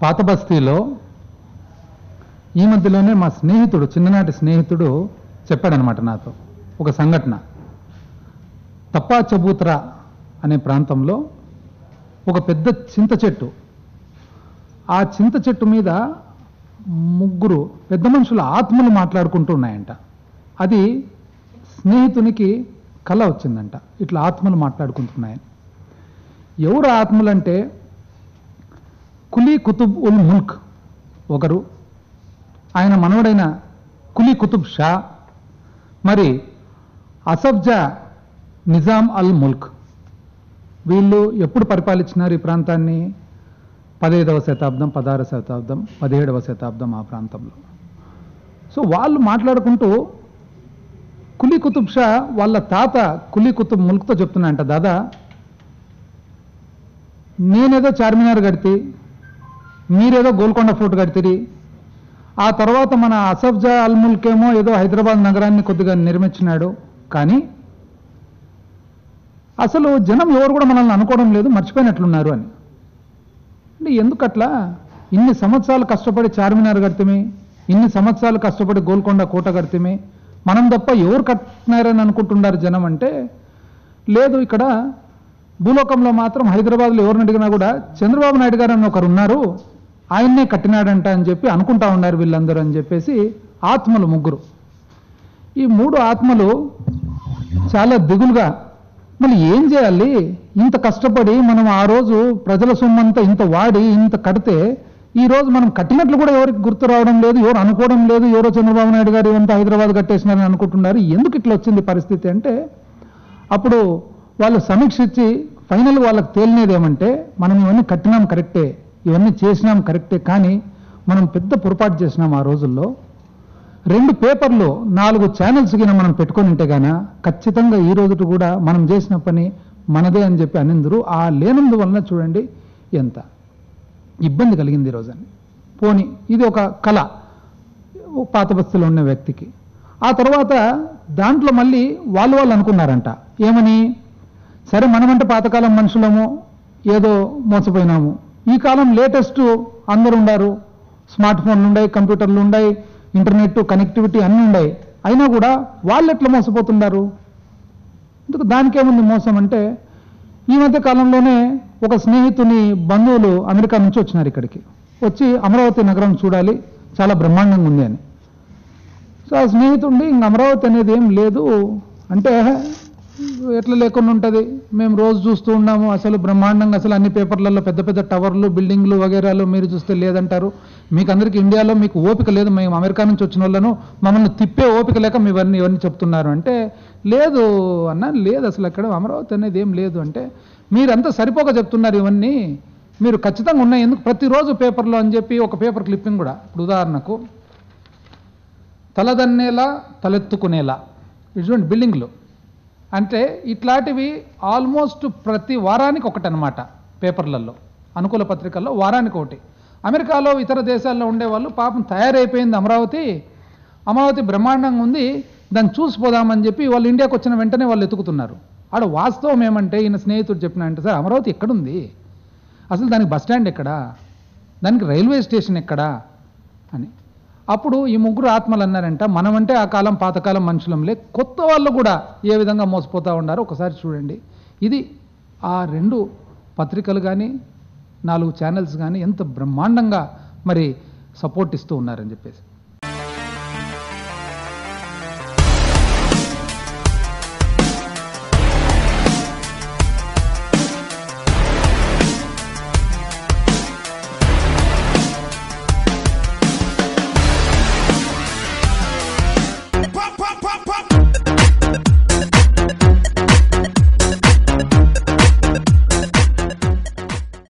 పాత బస్తీలో ఈ మధ్యలోనే మా స్నేహితుడు చిన్ననాటి స్నేహితుడు చెప్పాడనమాట నాతో ఒక సంఘటన తప్పా చబూత్రా అనే ప్రాంతంలో ఒక పెద్ద చింత చెట్టు ఆ చింత చెట్టు మీద ముగ్గురు పెద్ద మనుషుల ఆత్మలు మాట్లాడుకుంటూ ఉన్నాయంట అది స్నేహితునికి కళ వచ్చిందంట ఇట్లా ఆత్మలు మాట్లాడుకుంటున్నాయని ఎవరు ఆత్మలంటే కులీ కుతుబ్ ఉల్ ముల్క్ ఒకరు ఆయన మనవడైన కులీ కుతుబ్ షా మరి అసఫ్జా నిజాం అల్ ముల్క్ వీళ్ళు ఎప్పుడు పరిపాలించినారు ఈ ప్రాంతాన్ని పదిహేదవ శతాబ్దం పదహారవ శతాబ్దం పదిహేడవ శతాబ్దం ఆ ప్రాంతంలో సో వాళ్ళు మాట్లాడుకుంటూ కులీ కుతుబ్ షా వాళ్ళ తాత కులీ కుతుబ్ ముల్క్తో చెప్తున్నాయంట దాదా నేనేదో చార్మినార్ కడితే మీరేదో గోల్కొండ ఫోర్ట్ కడితిరి ఆ తర్వాత మన అసఫ్జా అల్ ముల్క్ ఏమో ఏదో హైదరాబాద్ నగరాన్ని కొద్దిగా నిర్మించినాడు కానీ అసలు జనం ఎవరు కూడా మనల్ని అనుకోవడం లేదు మర్చిపోయినట్లున్నారు అని అంటే ఎందుకట్లా ఇన్ని సంవత్సరాలు కష్టపడి చార్మినార్ కడితేమే ఇన్ని సంవత్సరాలు కష్టపడి గోల్కొండ కోట కడితేమే మనం తప్ప ఎవరు కట్టినారని అనుకుంటున్నారు జనం అంటే లేదు ఇక్కడ భూలోకంలో మాత్రం హైదరాబాద్లో ఎవరిని అడిగినా కూడా చంద్రబాబు నాయుడు గారు అని ఒకరు ఉన్నారు ఆయన్నే కట్టినాడంట అని చెప్పి అనుకుంటా ఉన్నారు వీళ్ళందరూ అని చెప్పేసి ఆత్మలు ముగ్గురు ఈ మూడు ఆత్మలు చాలా దిగులుగా మళ్ళీ ఏం చేయాలి ఇంత కష్టపడి మనం ఆ రోజు ప్రజల సొమ్మంతా ఇంత వాడి ఇంత కడితే ఈ రోజు మనం కట్టినట్లు కూడా ఎవరికి గుర్తు రావడం లేదు ఎవరు అనుకోవడం లేదు ఎవరో చంద్రబాబు నాయుడు గారు ఇవంతా హైదరాబాద్ కట్టేసినారని అనుకుంటున్నారు ఎందుకు ఇట్లా వచ్చింది పరిస్థితి అంటే అప్పుడు వాళ్ళు సమీక్షించి ఫైనల్ వాళ్ళకి తేలినేది ఏమంటే మనం ఇవన్నీ కట్టినాం కరెక్టే ఇవన్నీ చేసినాం కరెక్టే కానీ మనం పెద్ద పొరపాటు చేసినాం ఆ రోజుల్లో రెండు పేపర్లు నాలుగు ఛానల్స్ కింద మనం పెట్టుకొని ఉంటే గాన ఖచ్చితంగా ఈ రోజు కూడా మనం చేసిన పని మనదే అని చెప్పి అనిందరు ఆ లేనందు వలన చూడండి ఎంత ఇబ్బంది కలిగింది ఈ రోజని పోని ఇది ఒక కళ ఓ పాత బస్తీలో ఉన్న వ్యక్తికి ఆ తర్వాత దాంట్లో మళ్ళీ వాళ్ళు వాళ్ళు అనుకున్నారంట ఏమని సరే మనమంటే పాతకాలం మనుషులము ఏదో మోసపోయినాము ఈ కాలం లేటెస్ట్ అందరు ఉండారు స్మార్ట్ ఫోన్లు ఉన్నాయి కంప్యూటర్లు ఉన్నాయి ఇంటర్నెట్ కనెక్టివిటీ అన్నీ ఉన్నాయి అయినా కూడా వాళ్ళు ఎట్లా మోసపోతున్నారు ఎందుకు దానికేముంది మోసం అంటే ఈ మధ్య కాలంలోనే ఒక స్నేహితుని బంధువులు అమెరికా నుంచి వచ్చినారు ఇక్కడికి వచ్చి అమరావతి నగరం చూడాలి చాలా బ్రహ్మాండంగా ఉంది అని సో ఆ స్నేహితుడి ఇంక అమరావతి అనేది ఏం లేదు అంటే ఎట్లా లేకుండా ఉంటుంది మేము రోజు చూస్తూ ఉన్నాము అసలు బ్రహ్మాండంగా అసలు అన్ని పేపర్లలో పెద్ద పెద్ద టవర్లు బిల్డింగ్లు వగేరాలు మీరు చూస్తే లేదంటారు మీకు అందరికీ ఇండియాలో మీకు ఓపిక లేదు మేము అమెరికా నుంచి వచ్చిన వాళ్ళను మమ్మల్ని తిప్పే ఓపిక లేక మీ ఇవన్నీ ఇవన్నీ చెప్తున్నారు అంటే లేదు అన్న లేదు అసలు అక్కడ అమరావతి అనేది ఏం లేదు అంటే మీరంతా సరిపోక చెప్తున్నారు ఇవన్నీ మీరు ఖచ్చితంగా ఉన్నాయి ఎందుకు ప్రతిరోజు పేపర్లో అని చెప్పి ఒక పేపర్ క్లిప్పింగ్ కూడా ఇప్పుడు ఉదాహరణకు తలదన్నేలా తలెత్తుకునేలా ఇటువంటి బిల్డింగ్లు అంటే ఇట్లాంటివి ఆల్మోస్ట్ ప్రతి వారానికి ఒకటనమాట పేపర్లలో అనుకూల పత్రికల్లో వారానికి ఒకటి అమెరికాలో ఇతర దేశాల్లో ఉండేవాళ్ళు పాపం తయారైపోయింది అమరావతి అమరావతి బ్రహ్మాండంగా ఉంది దాన్ని చూసిపోదామని చెప్పి వాళ్ళు ఇండియాకి వచ్చిన వెంటనే వాళ్ళు ఎత్తుకుతున్నారు ఆడ వాస్తవం ఏమంటే ఈయన స్నేహితుడు చెప్పిన అంటే సార్ అమరావతి ఎక్కడుంది అసలు దానికి బస్ స్టాండ్ ఎక్కడా దానికి రైల్వే స్టేషన్ ఎక్కడా అని అప్పుడు ఈ ముగ్గురు ఆత్మలు అన్నారంట మనమంటే ఆ కాలం పాతకాలం మనుషులంలే కొత్త వాళ్ళు కూడా ఏ విధంగా మోసపోతూ ఉన్నారో ఒకసారి చూడండి ఇది ఆ రెండు పత్రికలు కానీ నాలుగు ఛానల్స్ కానీ ఎంత బ్రహ్మాండంగా మరి సపోర్ట్ ఇస్తూ ఉన్నారని చెప్పేసి